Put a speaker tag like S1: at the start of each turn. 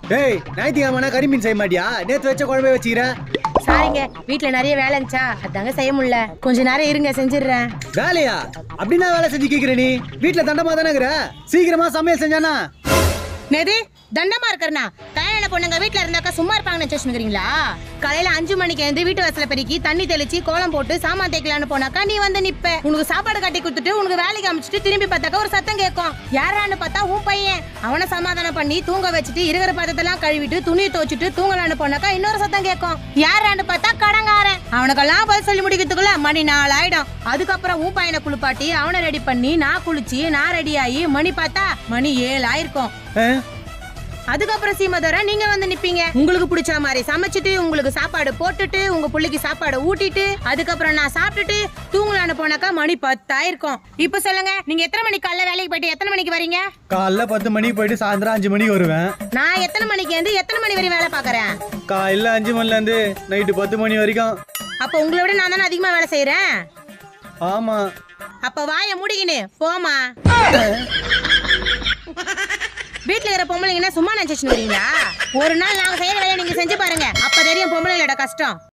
S1: டேய் ஞாயிற்றுக்கிழமை கறி மீன் செய்ய மாட்டியா நேத்து வச்ச குழம்பே வச்சுக்கிற
S2: சாரிங்க வீட்ல நிறைய வேலை இருந்துச்சா அதாங்க செய்ய முடியல கொஞ்ச நேரம் இருங்க செஞ்சிடுறேன்
S1: வேலையா அப்படின்னா வேலை செஞ்சு கேக்குற நீ வீட்டுல தண்டமா தானே இருக்கிற சீக்கிரமா சமையல் செஞ்சானா
S2: நேது தண்டமா இருக்கறனா கல்யாண பொண்ணுங்க வீட்ல இருந்தாக்கா சும்மா இருப்பாங்கன்னு நினைச்சுக்கிறீங்களா காலையில அஞ்சு மணிக்கு எழுந்து வீட்டு வாசல பெருக்கி தண்ணி தெளிச்சு கோலம் போட்டு சாமான் தேய்க்கலான்னு போனாக்கா நீ வந்து நிப்ப உனக்கு சாப்பாடு கட்டி கொடுத்துட்டு உனக்கு வேலைக்கு அமைச்சிட்டு திரும்பி பார்த்தாக்கா ஒரு சத்தம் கேட்கும் யாரான்னு பார்த்தா உன் பையன் அவனை சமாதானம் பண்ணி தூங்க வச்சுட்டு இருக்கிற பாத்திரத்தெல்லாம் கழுவிட்டு துணியை துவச்சிட்டு தூங்கலான்னு போனாக்கா இன்னொரு சத்தம் கேட்கும் யாரான்னு பார்த்தா கடங்காரன் அவனுக்கெல்லாம் பதில் சொல்லி முடிக்கிறதுக்குள்ள மணி நாலு ஆயிடும் அதுக்கப்புறம் உன் பையனை குளிப்பாட்டி அவனை ரெடி பண்ணி நான் குளிச்சு நான் ரெடி ஆகி மணி பார்த்தா மணி ஏழு ஆயிருக்கும்
S1: ஆ?
S2: அதுக்கப்புறம் சீமதோர நீங்க வந்து நிப்பீங்க உங்களுக்கு பிடிச்ச மாதிரி சமைச்சிட்டு உங்களுக்கு சாப்பாடு போட்டுட்டு உங்க புள்ளைக்கு சாப்பாடு ஊட்டிட்டு அதுக்கப்புறம் நான் சாப்பிட்டுட்டு தூங்கலான்னு போனாக்கா மணி பத்தாயிருக்கும் இப்ப சொல்லுங்க நீங்க எத்தனை மணிக்கு காலைல வேலைக்கு போயிட்டு எத்தனை மணிக்கு வரீங்க
S1: காலைல பத்து மணிக்கு போயிட்டு சாயந்தரம் அஞ்சு மணிக்கு வருவேன்
S2: நான் எத்தனை மணிக்கு இருந்து எத்தனை மணி வரை வேலை பாக்குறேன்
S1: காலைல அஞ்சு மணில இருந்து நைட்டு பத்து மணி வரைக்கும்
S2: அப்ப உங்களை விட நான் தானே அதிகமா வேலை செய்யறேன்
S1: ஆமா
S2: அப்ப வாய முடிக்கினு போமா வீட்ல இருக்கிற பொம்பளைங்கன்னா சும்மா நினைச்சு வரீங்களா ஒரு நாள் நாங்க செய்யற வேலையை நீங்க செஞ்சு பாருங்க அப்ப தெரியும் பொம்பளைங்களோட கஷ்டம்